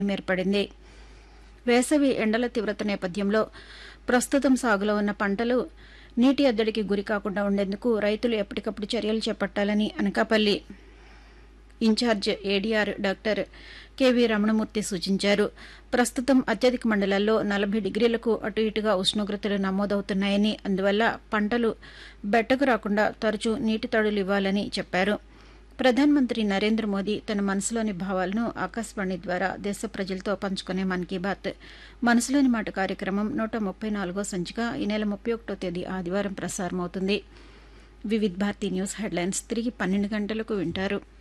ఏర్పడింది వేసవి ఎండల తీవ్రత నేపథ్యంలో ప్రస్తుతం సాగులో ఉన్న పంటలు నీటి ఎద్దడికి గురి కాకుండా ఉండేందుకు రైతులు ఎప్పటికప్పుడు చర్యలు చేపట్టాలని Anakapalli in-charge ADR doctor KV Ramanamurthy సూచించారు ప్రస్తుతం అత్యధిక మండలాల్లో నలభై డిగ్రీలకు అటు ఇటుగా ఉష్ణోగ్రతలు నమోదవుతున్నాయని అందువల్ల పంటలు బెట్టకు రాకుండా తరచూ నీటి తడులు ఇవ్వాలని చెప్పారు ప్రధానమంత్రి నరేంద్ర మోదీ తన మనసులోని భావాలను ఆకాశవాణి ద్వారా దేశ ప్రజలతో పంచుకునే మన్ కీ బాత్ మనసులోని మాట కార్యక్రమం నూట ముప్పై నాలుగో సంచిక ఈ నెల ముప్పై ఒకటో తేదీ ఆదివారం ప్రసారమవుతుంది వివిధ్ భారతి న్యూస్ హెడ్లైన్స్ తిరిగి పన్నెండు గంటలకు వింటారు